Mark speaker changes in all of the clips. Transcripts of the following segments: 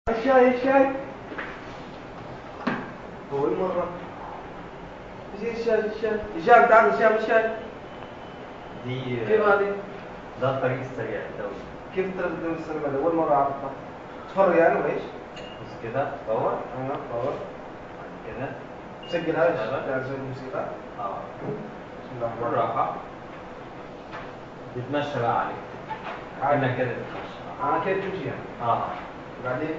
Speaker 1: الشاي الشاي أول مرة ايش الشاي الشاي هشام تعال هشام الشاي
Speaker 2: دي
Speaker 1: كيف هذه؟
Speaker 2: ده الطريق السريع الدولي
Speaker 1: كيف ترد الدوري السنة هذا أول مرة أعرفها تفرج يعني وإيش؟
Speaker 2: بس كده دور
Speaker 1: أيوه باور
Speaker 2: بعد كده
Speaker 1: سجل هذا
Speaker 2: أيوة.
Speaker 1: تعال زي الموسيقى
Speaker 2: اه
Speaker 1: بسم الله الرحمن الرحيم
Speaker 2: بالراحة تتمشى بقى عليك
Speaker 1: عادي.
Speaker 2: كأنك كده تتمشى
Speaker 1: أنا كيف تمشي يعني
Speaker 2: اه
Speaker 1: بعدين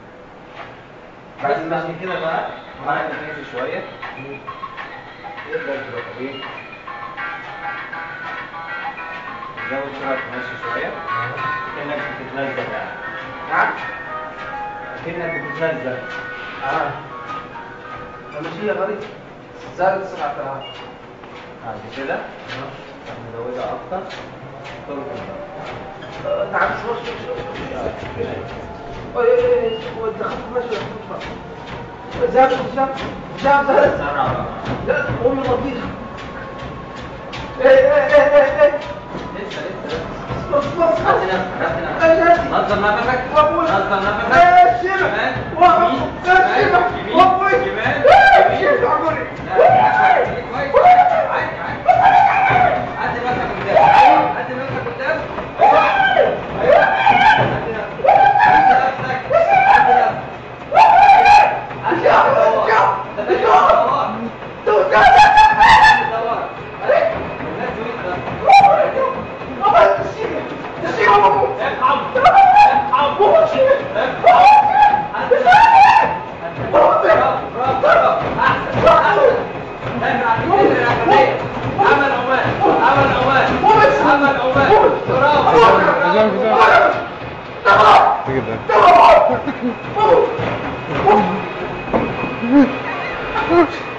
Speaker 2: بس بعد كده بقى بعد ما تمشي شوية
Speaker 1: يبدأ يضرب إيه؟
Speaker 2: زود سرعة تمشي شوية كأنك بتتنزل يعني
Speaker 1: نعم
Speaker 2: كأنك بتتنزل
Speaker 1: آه المشي غريب زادت سرعتها
Speaker 2: بعد كده نزودها أكتر تركب
Speaker 1: آه، تعال شوي شوي شوي شوي اي اي اي دخلت مشي زاد هشام هشام زاد
Speaker 2: سرع بقى
Speaker 1: لا قومي نظيف اي اي اي اي اي
Speaker 2: لسه لسه
Speaker 1: بص بص
Speaker 2: هات نفسك هات
Speaker 1: اي
Speaker 2: نفسك
Speaker 1: هاتي
Speaker 2: نظم نفسك
Speaker 1: وابوي
Speaker 2: نظم نفسك
Speaker 1: اي شيبة
Speaker 2: شمال
Speaker 1: وابوي
Speaker 2: يمين
Speaker 1: اي شيبة
Speaker 2: شمال يمين
Speaker 1: وابوي
Speaker 2: شمال
Speaker 1: اي
Speaker 2: يمين
Speaker 1: شيبة عمري
Speaker 2: لا كويس كويس عادي عادي عدي نفسك قدام عدي نفسك قدام ايوه ايوه عدي نفسك عدي نفسك عدي نفسك عدي نفسك ده ده دوار دوار الناس دول افهم افهم برافو برافو برافو احسن احسن دايما على الكتير الاكاديميه عمل عمان عمل عمان عمل عمان برافو برافو
Speaker 3: كده